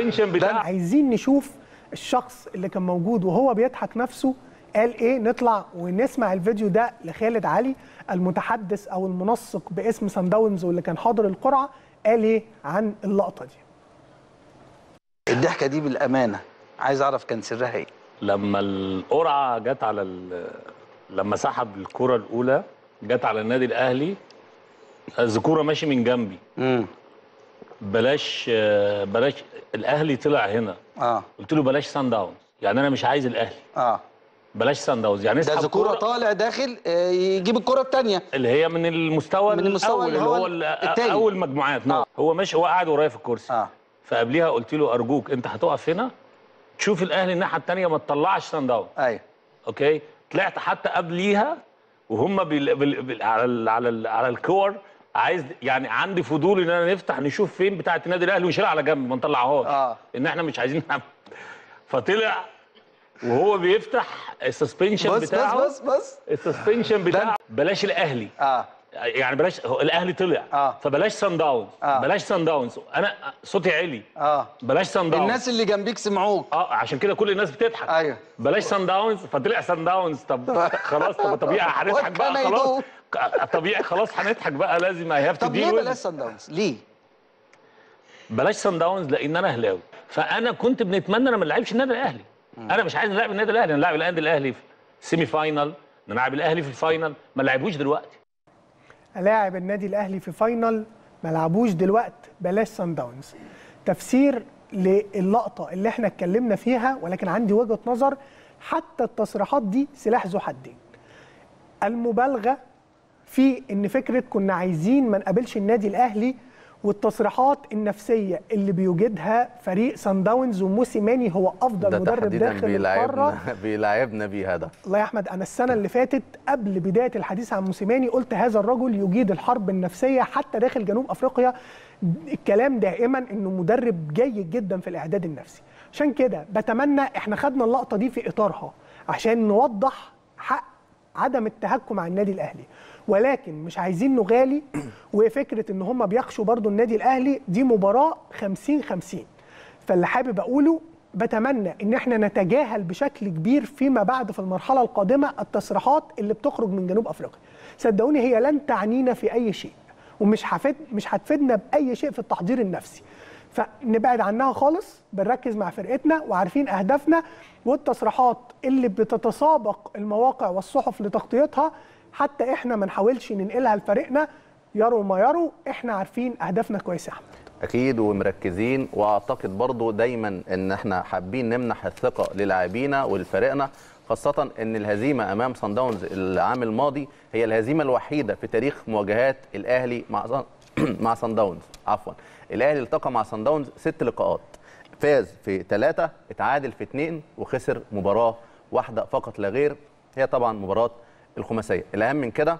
السسبنشن بتاع عايزين نشوف الشخص اللي كان موجود وهو بيضحك نفسه قال ايه نطلع ونسمع الفيديو ده لخالد علي المتحدث او المنسق باسم سان داونز واللي كان حاضر القرعه قال ايه عن اللقطه دي الضحكه دي بالامانه عايز اعرف كان سرها ايه لما القرعه جت على ال- لما سحب الكره الاولى جت على النادي الاهلي الذكوره ماشي من جنبي امم بلاش آه، بلاش الاهلي طلع هنا اه قلت له بلاش سان داونز يعني انا مش عايز الاهلي اه بلاش سان داونز يعني ده اسحب ذكوره كرة طالع داخل آه، يجيب الكره الثانيه اللي هي من المستوى من المستوى الأول اللي هو ال- التاني. اول مجموعات نعم. آه. هو ماشي هو قاعد ورايا في الكرسي اه فقبليها قلت له ارجوك انت هتقف هنا تشوف الاهلي الناحيه الثانيه ما تطلعش سان داون ايوه اوكي طلعت حتى قبليها وهم بال... بال... بال... على ال... على ال... على الكور عايز يعني عندي فضول ان انا نفتح نشوف فين بتاعه النادي الاهلي ونشيلها على جنب ما نطلعهاش آه. ان احنا مش عايزين نعمل فطلع وهو بيفتح السسبنشن بص بتاعه بص بص بص السسبنشن بتاعه بلاش الاهلي اه يعني بلاش هو الاهلي طلع آه. فبلاش سان داونز آه. بلاش سان داونز انا صوتي عالي اه بلاش سان داونز الناس اللي جنبيك سمعوك اه عشان كده كل الناس بتضحك ايوه بلاش سان داونز فطلع سان داونز طب خلاص طب طبيعي هنضحك بقى وكان خلاص يدوب. ك- طبيعي خلاص هنضحك بقى لازم اي هاف تو طب ليه بلاش سان داونز ليه بلاش سان داونز لان انا اهلاوي فانا كنت بنتمنى انا ما نلعبش النادي الاهلي انا مش عايز نلعب النادي الاهلي نلعب النادي الاهلي في سيمي فاينال نلعب الاهلي في الفاينال ما نلعبوش دلوقتي لاعب النادي الاهلي في فاينل ما لعبوش دلوقت بلاش سان داونز تفسير للقطه اللي احنا اتكلمنا فيها ولكن عندي وجهه نظر حتى التصريحات دي سلاح ذو حدين المبالغه في ان فكره كنا عايزين ما نقابلش النادي الاهلي والتصريحات النفسيه اللي بيوجدها فريق سان داونز وموسيماني هو افضل ده مدرب تحديدا داخل القاره بيلعبنا بيلعبنا بيها ده والله يا احمد انا السنه اللي فاتت قبل بدايه الحديث عن موسيماني قلت هذا الرجل يجيد الحرب النفسيه حتى داخل جنوب افريقيا الكلام دائما انه مدرب جيد جدا في الاعداد النفسي عشان كده بتمنى احنا خدنا اللقطه دي في اطارها عشان نوضح حق عدم التهكم على النادي الاهلي ولكن مش عايزين نغالي وفكره ان هم بيخشوا برضو النادي الاهلي دي مباراه 50 50 فاللي حابب اقوله بتمنى ان احنا نتجاهل بشكل كبير فيما بعد في المرحله القادمه التصريحات اللي بتخرج من جنوب افريقيا صدقوني هي لن تعنينا في اي شيء ومش هفيد مش هتفيدنا باي شيء في التحضير النفسي فنبعد عنها خالص بنركز مع فرقتنا وعارفين اهدافنا والتصريحات اللي بتتسابق المواقع والصحف لتغطيتها حتى احنا ما نحاولش ننقلها لفريقنا يروا ما يروا احنا عارفين اهدافنا كويس يا احمد اكيد ومركزين واعتقد برضو دايما ان احنا حابين نمنح الثقه للاعبينا ولفريقنا خاصة ان الهزيمة امام صن داونز العام الماضي هي الهزيمة الوحيدة في تاريخ مواجهات الاهلي مع صن... مع صن داونز عفوا الاهلي التقى مع صن داونز ست لقاءات فاز في ثلاثة اتعادل في اثنين وخسر مباراة واحدة فقط لا غير هي طبعا مباراة الخماسية الاهم من كده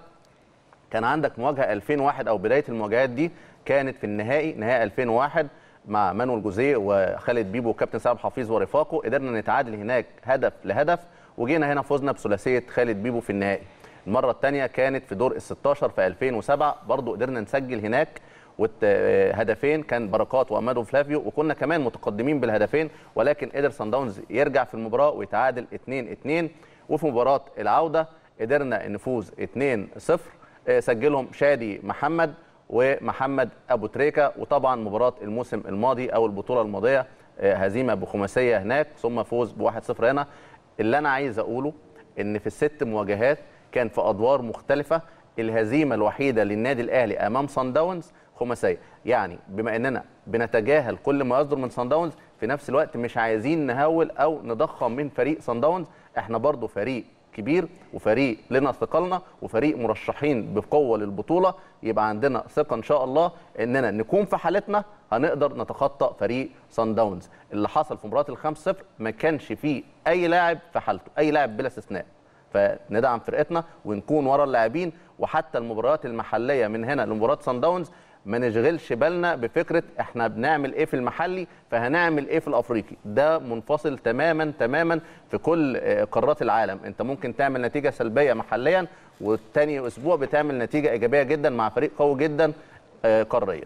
كان عندك مواجهه 2001 او بدايه المواجهات دي كانت في النهائي نهائي 2001 مع مانويل جوزيه وخالد بيبو وكابتن سعد حفيظ ورفاقه قدرنا نتعادل هناك هدف لهدف وجينا هنا فزنا بثلاثيه خالد بيبو في النهائي المره الثانيه كانت في دور ال 16 في 2007 برضو قدرنا نسجل هناك وت- هدفين كان بركات وامادو فلافيو وكنا كمان متقدمين بالهدفين ولكن قدر سان داونز يرجع في المباراه ويتعادل 2 2 وفي مباراه العوده قدرنا نفوز 2 0 سجلهم شادي محمد ومحمد ابو تريكه وطبعا مباراه الموسم الماضي او البطوله الماضيه آه، هزيمه بخماسيه هناك ثم فوز ب 1-0 هنا اللي انا عايز اقوله ان في الست مواجهات كان في ادوار مختلفه الهزيمه الوحيده للنادي الاهلي امام صن داونز خماسيه يعني بما اننا بنتجاهل كل ما يصدر من صن داونز في نفس الوقت مش عايزين نهول او نضخم من فريق صن داونز احنا برضو فريق كبير وفريق لنا ثقلنا وفريق مرشحين بقوه للبطوله يبقى عندنا ثقه ان شاء الله اننا نكون في حالتنا هنقدر نتخطى فريق صن داونز اللي حصل في مباراه الخمس صفر ما كانش فيه اي لاعب في حالته اي لاعب بلا استثناء فندعم فرقتنا ونكون ورا اللاعبين وحتى المباريات المحليه من هنا لمباراه صن داونز ما نشغلش بالنا بفكره احنا بنعمل ايه في المحلي فهنعمل ايه في الافريقي ده منفصل تماما تماما في كل آه، قارات العالم انت ممكن تعمل نتيجه سلبيه محليا والتاني اسبوع بتعمل نتيجه ايجابيه جدا مع فريق قوي جدا آه، قاريا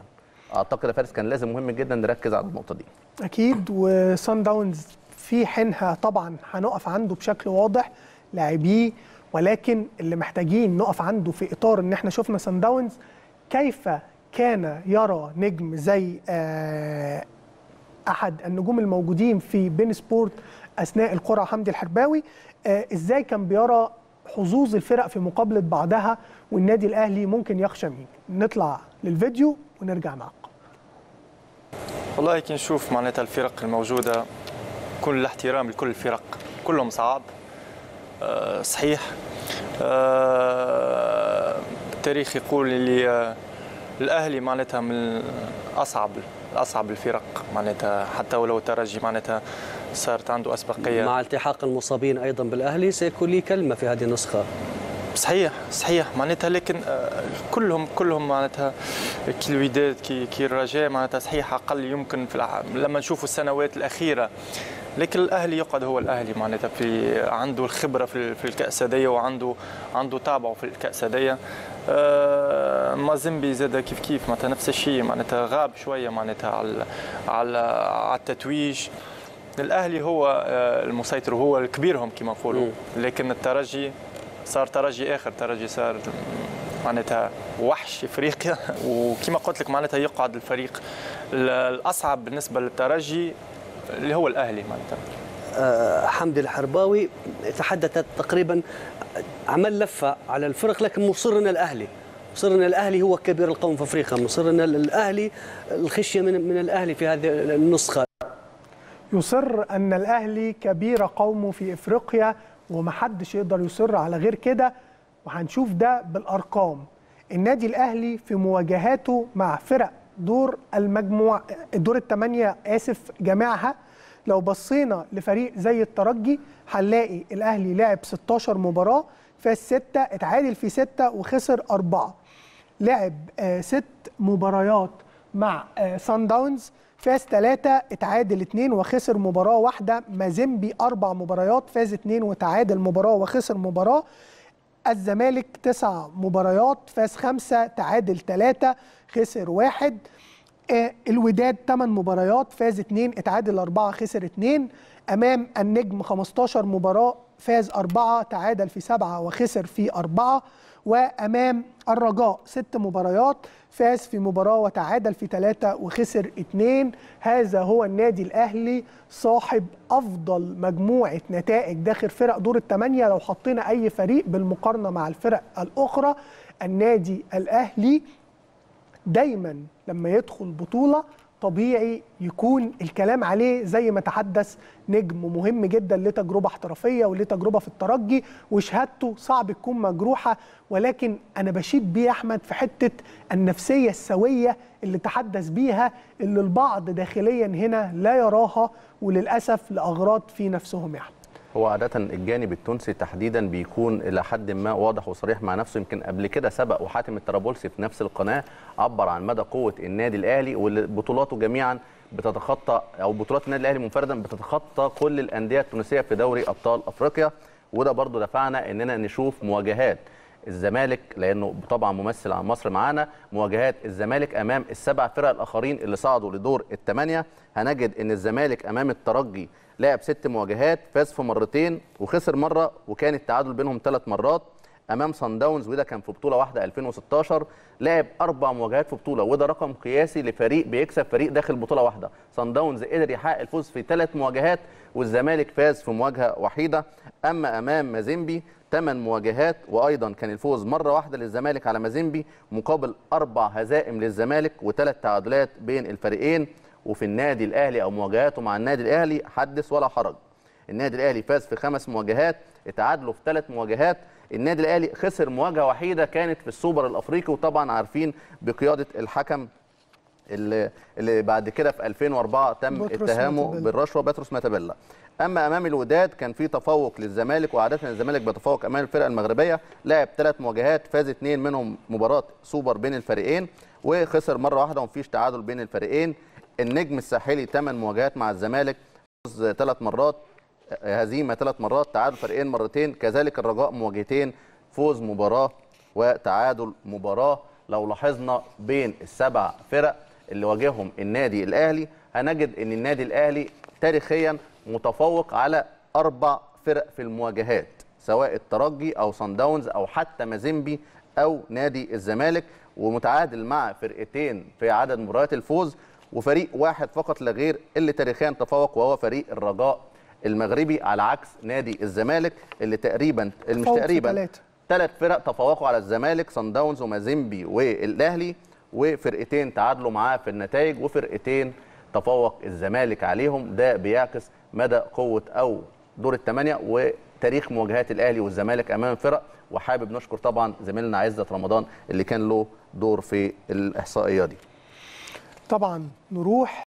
اعتقد يا فارس كان لازم مهم جدا نركز على النقطه دي اكيد وسان داونز في حينها طبعا هنقف عنده بشكل واضح لاعبيه ولكن اللي محتاجين نقف عنده في اطار ان احنا شفنا سان داونز كيف كان يرى نجم زي آه، احد النجوم الموجودين في بين سبورت اثناء القرعه حمدي الحرباوي آه، ازاي كان بيرى حظوظ الفرق في مقابله بعضها والنادي الاهلي ممكن يخشى مين نطلع للفيديو ونرجع نعقب والله كي نشوف معناتها الفرق الموجودة كل الاحترام لكل الفرق كلهم صعب آه، صحيح آه، التاريخ يقول اللي آه، الأهلي معناتها من أصعب أصعب الفرق معناتها حتى ولو الترجي معناتها صارت عنده أسبقية مع التحاق المصابين ايضا بالاهلي سيكون لي كلمه في هذه النسخه صحيح صحيح معناتها لكن آه، كلهم كلهم معناتها كي الوداد كي كي الرجاء معناتها صحيح اقل يمكن في الع... لما نشوفوا السنوات الاخيره لكن الاهلي يقعد هو الاهلي معناتها في عنده الخبره في في الكاس هذيا وعنده عنده تابعه في الكاس هذيا آه مازيمبي زاد كيف كيف معناتها نفس الشيء معناتها غاب شويه معناتها على على على التتويج الاهلي هو آه، المسيطر وهو الكبيرهم كما نقولوا لكن الترجي صار ترجي اخر ترجي صار معناتها وحش افريقيا وكما قلت لك معناتها يقعد الفريق ال- الاصعب بالنسبه للترجي اللي هو الاهلي معناتها آه، حمدي الحرباوي تحدث تقريبا عمل لفه على الفرق لكن مصر ان الاهلي مصر ان الاهلي هو كبير القوم في افريقيا مصر ان الاهلي الخشيه من من الاهلي في هذه النسخه يصر ان الاهلي كبير قومه في افريقيا ومحدش يقدر يصر على غير كده وهنشوف ده بالارقام النادي الاهلي في مواجهاته مع فرق دور المجموع دور الثمانيه اسف جميعها لو بصينا لفريق زي الترجي هنلاقي الاهلي لعب 16 مباراه فاز 6 اتعادل في 6 وخسر 4 لعب آه، ست مباريات مع آه، سان داونز فاز ثلاثة اتعادل اتنين وخسر مباراة واحدة مازيمبي أربع مباريات فاز اتنين وتعادل مباراة وخسر مباراة الزمالك تسع مباريات فاز خمسة تعادل ثلاثة خسر واحد آه، الوداد 8 مباريات فاز 2 اتعادل 4 خسر 2 امام النجم 15 مباراه فاز 4 تعادل في 7 وخسر في 4 وامام الرجاء 6 مباريات فاز في مباراه وتعادل في 3 وخسر 2 هذا هو النادي الاهلي صاحب افضل مجموعه نتائج داخل فرق دور الثمانيه لو حطينا اي فريق بالمقارنه مع الفرق الاخرى النادي الاهلي دايما لما يدخل بطولة طبيعي يكون الكلام عليه زي ما تحدث نجم مهم جدا له تجربة احترافية وله تجربة في الترجي وشهادته صعب تكون مجروحة ولكن أنا بشيد بيه يا أحمد في حتة النفسية السوية اللي تحدث بيها اللي البعض داخليا هنا لا يراها وللأسف لأغراض في نفسهم يا أحمد هو عادة الجانب التونسي تحديدا بيكون إلى حد ما واضح وصريح مع نفسه يمكن قبل كده سبق وحاتم الطرابلسي في نفس القناة عبر عن مدى قوة النادي الأهلي وبطولاته جميعا بتتخطى أو بطولات النادي الأهلي منفردا بتتخطى كل الأندية التونسية في دوري أبطال أفريقيا وده برضو دفعنا إننا نشوف مواجهات الزمالك لانه طبعا ممثل عن مصر معانا مواجهات الزمالك امام السبع فرق الاخرين اللي صعدوا لدور الثمانيه هنجد ان الزمالك امام الترجي لعب ست مواجهات فاز في مرتين وخسر مره وكان التعادل بينهم ثلاث مرات امام صن داونز وده كان في بطوله واحده 2016 لعب اربع مواجهات في بطوله وده رقم قياسي لفريق بيكسب فريق داخل بطوله واحده صن داونز قدر يحقق الفوز في ثلاث مواجهات والزمالك فاز في مواجهه وحيده اما امام مازيمبي ثمان مواجهات وايضا كان الفوز مره واحده للزمالك على مازيمبي مقابل اربع هزائم للزمالك وثلاث تعادلات بين الفريقين وفي النادي الاهلي او مواجهاته مع النادي الاهلي حدث ولا حرج النادي الاهلي فاز في خمس مواجهات اتعادلوا في ثلاث مواجهات النادي الاهلي خسر مواجهه وحيده كانت في السوبر الافريقي وطبعا عارفين بقياده الحكم اللي, اللي بعد كده في 2004 تم بطرس اتهامه ماتابيلا. بالرشوه باتروس ماتابيلا اما امام الوداد كان في تفوق للزمالك وعاده الزمالك بيتفوق امام الفرقه المغربيه لعب ثلاث مواجهات فاز اثنين منهم مباراه سوبر بين الفريقين وخسر مره واحده ومفيش تعادل بين الفريقين النجم الساحلي ثمان مواجهات مع الزمالك فوز ثلاث مرات هزيمه ثلاث مرات تعادل فريقين مرتين كذلك الرجاء مواجهتين فوز مباراه وتعادل مباراه لو لاحظنا بين السبع فرق اللي واجههم النادي الاهلي هنجد ان النادي الاهلي تاريخيا متفوق على اربع فرق في المواجهات سواء الترجي او صن داونز او حتى مازيمبي او نادي الزمالك ومتعادل مع فرقتين في عدد مباريات الفوز وفريق واحد فقط لا غير اللي تاريخيا تفوق وهو فريق الرجاء المغربي على عكس نادي الزمالك اللي تقريبا اللي مش تفوق في تقريبا تلاتة. ثلاث فرق تفوقوا على الزمالك صن داونز ومازيمبي والاهلي وفرقتين تعادلوا معاه في النتائج وفرقتين تفوق الزمالك عليهم ده بيعكس مدى قوه او دور الثمانيه وتاريخ مواجهات الاهلي والزمالك امام فرق وحابب نشكر طبعا زميلنا عزت رمضان اللي كان له دور في الاحصائيه دي طبعا نروح